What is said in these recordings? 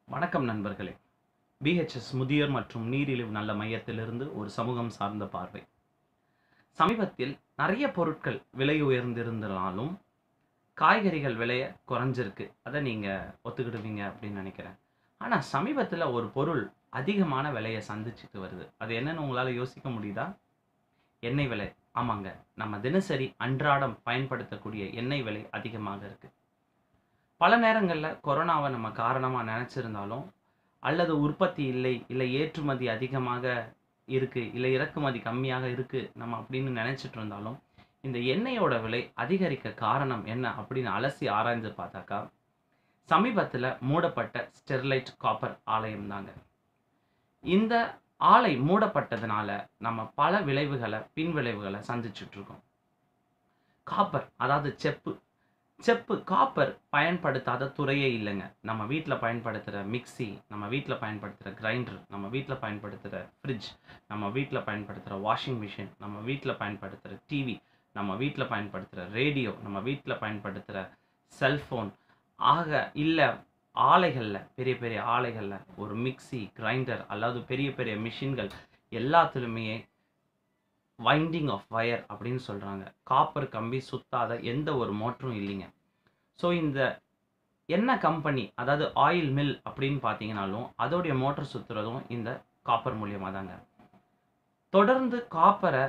வணக்கம் நண்பர்களே பிஹெச்எஸ் முதியோர் மற்றும் நீரிழிவு நல்ல மையத்திலிருந்து ஒரு சமூகம் சார்ந்த பார்வை சமீபத்தில் நிறைய பொருட்கள் விலை உயர்ந்திருந்தாலும் காய்கறிகள் விலைய குறைஞ்சிருக்கு அதை நீங்கள் ஒத்துக்கிடுவீங்க அப்படின்னு நினைக்கிறேன் ஆனால் சமீபத்தில் ஒரு பொருள் அதிகமான விலையை சந்திச்சுட்டு வருது அது என்னன்னு உங்களால் யோசிக்க முடியுதா எண்ணெய் விலை ஆமாங்க நம்ம தினசரி அன்றாடம் பயன்படுத்தக்கூடிய எண்ணெய் விலை அதிகமாக இருக்கு பல நேரங்களில் கொரோனாவை நம்ம காரணமாக நினச்சிருந்தாலும் அல்லது உற்பத்தி இல்லை இல்லை ஏற்றுமதி அதிகமாக இருக்குது இல்லை இறக்குமதி கம்மியாக இருக்குது நம்ம அப்படின்னு நினச்சிட்டு இருந்தாலும் இந்த எண்ணெயோட விலை அதிகரிக்க காரணம் என்ன அப்படின்னு அலசி ஆராய்ந்து பார்த்தாக்கா சமீபத்தில் மூடப்பட்ட ஸ்டெர்லைட் காப்பர் ஆலயம் தாங்க இந்த ஆலை மூடப்பட்டதுனால நம்ம பல விளைவுகளை பின் விளைவுகளை சந்திச்சுட்டு இருக்கோம் காப்பர் அதாவது செப்பு செப்பு காப்பர் பயன்படுத்தாத துறையே இல்லைங்க நம்ம வீட்டில் பயன்படுத்துகிற மிக்ஸி நம்ம வீட்டில் பயன்படுத்துகிற கிரைண்டர் நம்ம வீட்டில் பயன்படுத்துகிற ஃப்ரிட்ஜ் நம்ம வீட்டில் பயன்படுத்துகிற வாஷிங் மிஷின் நம்ம வீட்டில் பயன்படுத்துகிற டிவி நம்ம வீட்டில் பயன்படுத்துகிற ரேடியோ நம்ம வீட்டில் பயன்படுத்துகிற செல்ஃபோன் ஆக இல்லை ஆலைகளில் பெரிய பெரிய ஆலைகளில் ஒரு மிக்ஸி கிரைண்டர் அல்லது பெரிய பெரிய மிஷின்கள் எல்லாத்துலேயுமே வைண்டிங் ஆஃப் வயர் அப்படின்னு சொல்கிறாங்க காப்பர் கம்பி சுத்தாத எந்த ஒரு மோட்டரும் இல்லைங்க ஸோ இந்த என்ன கம்பெனி அதாவது ஆயில் மில் அப்படின்னு பார்த்தீங்கனாலும் அதோடைய மோட்டர் சுற்றுறதும் இந்த காப்பர் மூலியமாக தாங்க தொடர்ந்து காப்பரை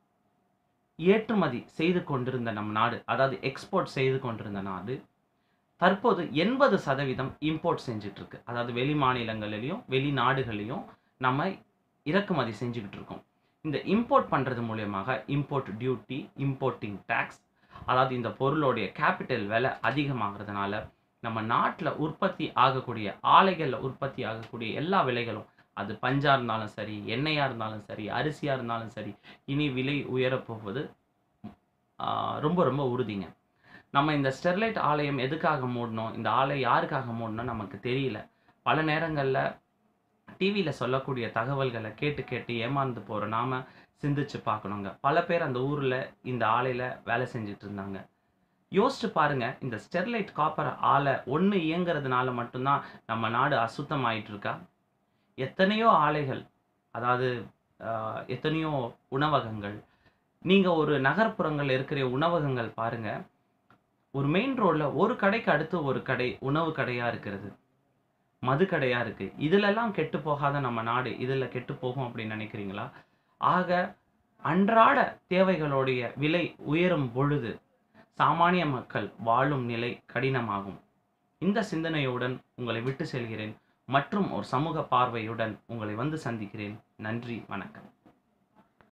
ஏற்றுமதி செய்து கொண்டிருந்த நம் நாடு அதாவது எக்ஸ்போர்ட் செய்து கொண்டிருந்த நாடு தற்போது எண்பது சதவீதம் இம்போர்ட் செஞ்சுட்டு இருக்கு அதாவது வெளி மாநிலங்களிலையும் வெளிநாடுகளையும் நம்ம இறக்குமதி செஞ்சுக்கிட்டு இருக்கோம் இந்த இம்போர்ட் பண்ணுறது மூலியமாக இம்போர்ட் டியூட்டி இம்போர்ட்டிங் டேக்ஸ் அதாவது இந்த பொருளுடைய கேபிட்டல் விலை அதிகமாகிறதுனால நம்ம நாட்டில் உற்பத்தி ஆகக்கூடிய ஆலைகளில் உற்பத்தி ஆகக்கூடிய எல்லா விலைகளும் அது பஞ்சாக இருந்தாலும் சரி எண்ணெயாக இருந்தாலும் சரி அரிசியாக இருந்தாலும் சரி இனி விலை உயரப்போவது ரொம்ப ரொம்ப உறுதிங்க நம்ம இந்த ஸ்டெர்லைட் ஆலயம் எதுக்காக மூடணும் இந்த ஆலை யாருக்காக மூடணும் நமக்கு தெரியல பல நேரங்களில் டிவியில் சொல்லக்கூடிய தகவல்களை கேட்டு கேட்டு ஏமாந்து போகிற நாம சிந்திச்சு பார்க்கணுங்க பல பேர் அந்த ஊரில் இந்த ஆலையில் வேலை செஞ்சுட்டு இருந்தாங்க யோசிச்சு பாருங்க இந்த ஸ்டெர்லைட் காப்பர் ஆலை ஒன்று இயங்குறதுனால மட்டும்தான் நம்ம நாடு அசுத்தமாயிட்டு இருக்கா எத்தனையோ ஆலைகள் அதாவது எத்தனையோ உணவகங்கள் நீங்கள் ஒரு நகர்ப்புறங்கள் இருக்கிற உணவகங்கள் பாருங்க ஒரு மெயின் ரோடில் ஒரு கடைக்கு அடுத்து ஒரு கடை உணவு கடையாக இருக்கிறது மது கடையாக இருக்குது இதிலெல்லாம் கெட்டு போகாத நம்ம நாடு இதில் கெட்டு போகும் அப்படின்னு நினைக்கிறீங்களா ஆக அன்றாட தேவைகளுடைய விலை உயரும் பொழுது சாமானிய மக்கள் வாழும் நிலை கடினமாகும் இந்த சிந்தனையுடன் உங்களை விட்டு செல்கிறேன் மற்றும் ஒரு சமூக பார்வையுடன் உங்களை வந்து சந்திக்கிறேன் நன்றி வணக்கம்